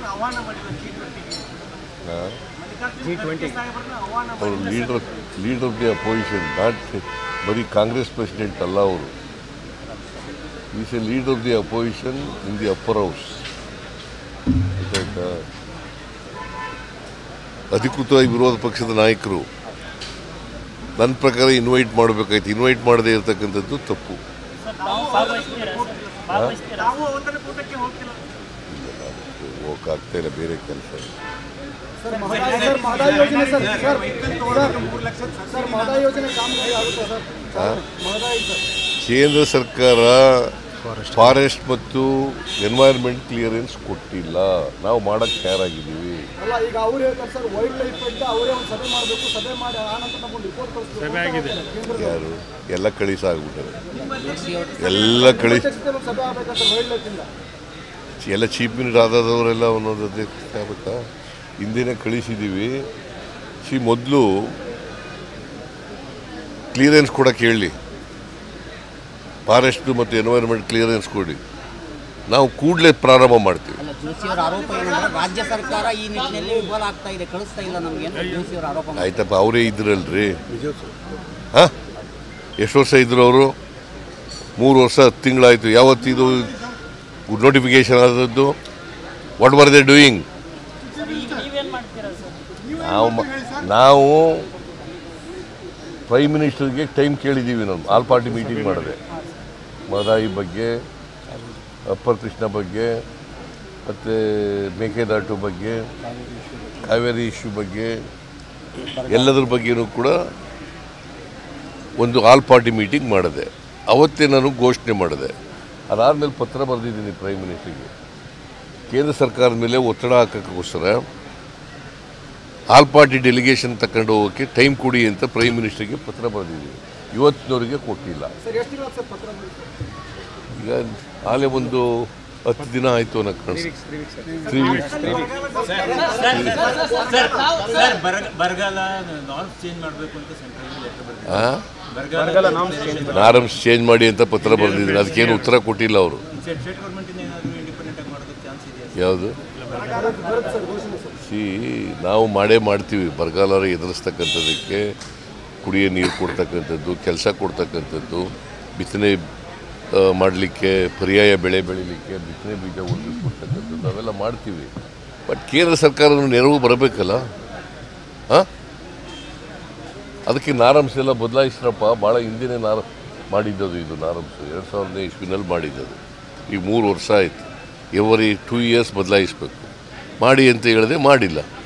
ಸಾಹೇಬ್ರನ್ನ ಆಹ್ವಾನ ಮಾಡಿದ್ರು ಜಿ ಟ್ವೆಂಟಿಗೆ ಆ? ಮಲ್ಲಿಕಾರ್ಜುನ ಖರ್ಗೆ ಸಾಹೇಬ್ರನ್ನ ಆಹ್ವಾನ ಅವರು ಮಾಡಿದ್ರು leader leader of the opposition not ಬರೀ ಕಾಂಗ್ರೆಸ್ ಪ್ರೆಸಿಡೆಂಟ್ ಅಲ್ಲ ಅವರು is a leader of the opposition in the upper house ಗೊತ್ತಾಯ್ತಾ ಅಧಿಕೃತವಾಗಿ ವಿರೋಧ ಪಕ್ಷದ ನಾಯಕರು ನನ್ನ ಪ್ರಕಾರ ಇನ್ವೈಟ್ ಮಾಡಬೇಕಾಯ್ತು ಇನ್ವೈಟ್ ಮಾಡದೇ ಇರತಕ್ಕಂಥದ್ದು ತಪ್ಪು ನಾವು ಔತಣ ಕೂಟಕ್ಕೆ ಹೋಗ್ತಿಲ್ಲ ಹೋಗಕ್ಕಾಗ್ತಾ ಇಲ್ಲ ಬೇರೆ ಕೆಲಸ ಸರ್ ಮಹದಾಯಿ ಸರ್ ಮಹದಾಯಿ ಯೋಜನೆ ಸರ್ ಸರ್ ವೆಹಿಕಲ್ ತಗೊಂಡ್ರೆ ಮೂರು ಲಕ್ಷ ಸರ್ ಮಹದಾಯಿ ಯೋಜನೆ ಕಾಮಗಾರಿ ಆಗುತ್ತೆ ಸರ್ ಮಹದಾಯಿ ಸರ್ ಕೇಂದ್ರ ಸರ್ಕಾರ ಫಾರೆಸ್ಟ್ ಮತ್ತು ಎನ್ವೈರ್ಮೆಂಟ್ ಕ್ಲಿಯರೆನ್ಸ್ ಕೊಟ್ಟಿಲ್ಲ ನಾವು ಮಾಡಕ್ಕೆ ತಯಾರಾಗಿದ್ದೀವಿ ಅಲ್ಲ ಈಗ ಅವ್ರು ಹೇಳ್ತಾರೆ ಸರ್ ವೈಲ್ಡ್ ಲೈಫ್ ಅಂತ ಅವರೇ ಒಂದು ಸಭೆ ಮಾಡಬೇಕು ಸಭೆ ಮಾಡಿ ಆ ನಂತರ ನಮ್ಗೊಂದು ರಿಪೋರ್ಟ್ ಕಳಿಸ್ಬೇಕು ಕೇಂದ್ರ ಯಾರು ಎಲ್ಲ ಕಳಿಸಾಗ್ಬಿಟ್ಟಾರೆ ಎಲ್ಲ ಕಳಿ ಜೊತೆ ಒಂದು ಸಭೆ ಆಗ್ಬೇಕಂತ ವೈಲ್ಡ್ ಲೈಫ್ ಇಂದ ಎಲ್ಲ ಚೀಫ್ ಮಿನಿಸ್ಟರ್ ಆದವರೆಲ್ಲ ಒಂದೊಂದು ಅಧ್ಯಕ್ಷ ಆಗ್ಬೇಕಾ ಹಿಂದೆನೇ ಕಳಿಸಿದ್ದೀವಿ ಸಿ ಮೊದಲು ಕ್ಲಿಯರೆನ್ಸ್ ಕೊಡೋಕೆ ಹೇಳಿ ಫಾರೆಸ್ಟ್ ಮತ್ತು ಎನ್ವೈರ್ಮೆಂಟ್ ಕ್ಲಿಯರೆನ್ಸ್ ಕೊಡಿ ನಾವು ಕೂಡಲೇ ಪ್ರಾರಂಭ ಮಾಡ್ತೀವಿ ಅಲ್ಲ ಜೋಶಿಯವರ ಆರೋಪ ಏನಂದ್ರೆ ರಾಜ್ಯ ಸರ್ಕಾರ ಈ ನಿಟ್ಟಿನಲ್ಲಿ ವಿಫಲ ಆಗ್ತಾ ಇದೆ ಕಳಿಸ್ತಾ ಇಲ್ಲ ನಮಗೆ ಅಂತ ಜೋಶಿಯವರ ಆರೋಪ ಮಾಡ್ತಾರೆ. ಆಯ್ತಪ್ಪ ಅವರೇ ಇದ್ರಲ್ರಿ ಹಾಂ ಎಷ್ಟು ವರ್ಷ ಇದ್ರು ಅವರು ಮೂರು ವರ್ಷ ಹತ್ತು ತಿಂಗಳಾಯಿತು ಯಾವತ್ತು ಇದು ನೋಟಿಫಿಕೇಶನ್ ಆದದ್ದು ವಾಟ್ ವರ್ ದೇ ಡೂಯಿಂಗ್ ನಾವು ಮ- ನಾವು ಪ್ರೈಮ್ ಮಿನಿಸ್ಟರ್ಗೆ ಟೈಮ್ ಕೇಳಿದ್ದೀವಿ ನಾವು ಆಲ್ ಪಾರ್ಟಿ ಮೀಟಿಂಗ್ ಮಾಡಿದೆ ಮಹದಾಯಿ ಬಗ್ಗೆ ಅಪ್ಪರ್ ಕೃಷ್ಣ ಬಗ್ಗೆ ಮತ್ತು ಮೇಕೆದಾಟು ಬಗ್ಗೆ ಕಾವೇರಿ ಇಶ್ಯೂ ಬಗ್ಗೆ ಎಲ್ಲದ್ರ ಬಗ್ಗೆನೂ ಕೂಡ ಒಂದು ಆಲ್ ಪಾರ್ಟಿ ಮೀಟಿಂಗ್ ಮಾಡಿದೆ ಅವತ್ತೇ ನಾನು ಘೋಷಣೆ ಮಾಡಿದೆ ಅದಾದಮೇಲೆ ಪತ್ರ ಬರೆದಿದ್ದೀನಿ ಪ್ರೈಮ್ ಮಿನಿಸ್ಟರ್ಗೆ ಕೇಂದ್ರ ಸರ್ಕಾರದ ಮೇಲೆ ಒತ್ತಡ ಹಾಕೋಕ್ಕೋಸ್ಕರ ಆಲ್ ಪಾರ್ಟಿ ಡೆಲಿಗೇಷನ್ ತಗೊಂಡು ಹೋಗೋಕ್ಕೆ ಟೈಮ್ ಕೊಡಿ ಅಂತ ಪ್ರೈಮ್ ಮಿನಿಸ್ಟರ್ಗೆ ಪತ್ರ ಬರೆದಿದ್ದೀನಿ ಇವತ್ತಿನವರೆಗೆ ಕೊಟ್ಟಿಲ್ಲ ಸರ್ ಎಷ್ಟು ತಿಂಗಳು ಸರ್ ಪತ್ರ ಬಂದಿದೆ? ಈಗ ಆಲೇ ಒಂದು ಹತ್ತು ದಿನ ಆಯಿತು ಅನ್ನೋ ಕಾಣಿಸ್ತು ತ್ರೀ ವೀಕ್ಸ್ ಸರ್ ಬರ- ಬರಗಾಲ ನಾರ್ಮ್ಸ್ ಚೇಂಜ್ ಮಾಡಬೇಕು ಅಂತ ಸೆಂಟ್ರಲ್ ಲೆಟರ್ ಬರೆದಿದ್ದಾರೆ ಹಾಂ ಬರಗಾಲ ನಾರಮ್ಸ್ ಚೇಂಜ್ ಮಾಡಿ ಅಂತ ಪತ್ರ ಬರೆದಿದ್ದೀನಿ ಅದಕ್ಕೇನು ಉತ್ತರ ಕೊಟ್ಟಿಲ್ಲ ಅವರು ಸ್ಟೇಟ್ ಸ್ಟೇಟ್ ಗೌರ್ಮೆಂಟಿಂದ ಏನಾದರೂ ಇಂಡಿಪೆಂಡೆಂಟ್ ಆಗಿ ಮಾಡೋದಕ್ಕೆ ಚಾನ್ಸ್ ಇದೆಯಾ ಯಾವುದು ಬರುತ್ತೆ ಸರ್ ಘೋಷಣೆ ಸರ್ ಸಿ ನಾವು ಮಾಡೇ ಮಾಡ್ತೀವಿ ಬರಗಾಲ ಎದುರಿಸ್ತಕ್ಕಂಥದ್ದಕ್ಕೆ ಕುಡಿಯೋ ನೀರು ಕೊಡ್ತಕ್ಕಂಥದ್ದು ಕೆಲಸ ಕೊಡ್ತಕ್ಕಂಥದ್ದು ಬಿತ್ತನೆ ಮಾಡಲಿಕ್ಕೆ ಪರ್ಯಾಯ ಬೆಳೆ ಬೆಳಿಲಿಕ್ಕೆ ಬಿತ್ತನೆ ಬೀಜ ಕೊಡ್ತಕ್ಕಂಥದ್ದು ಅವೆಲ್ಲ ಮಾಡ್ತೀವಿ ಬಟ್ ಕೇಂದ್ರ ಸರ್ಕಾರದ ನೆರವು ಬರಬೇಕಲ್ಲ ಹಾಂ ಅದಕ್ಕೆ ನಾರಮ್ಸ್ ಎಲ್ಲ ಬದಲಾಯಿಸ್ರಪ್ಪ ಭಾಳ ಹಿಂದಿನೇ ನಾರ ಮಾಡಿದ್ದದು ಇದು ನಾರಮ್ಸ್ ಎರಡು ಸಾವಿರದ ಇಸ್ವಿನಲ್ಲಿ ಮಾಡಿದ್ದದು ಈಗ ಮೂರು ವರ್ಷ ಆಯಿತು ಎವರಿ ಟೂ ಇಯರ್ಸ್ ಬದಲಾಯಿಸ್ಬೇಕು ಮಾಡಿ ಅಂತ ಹೇಳಿದೆ ಮಾಡಿಲ್ಲ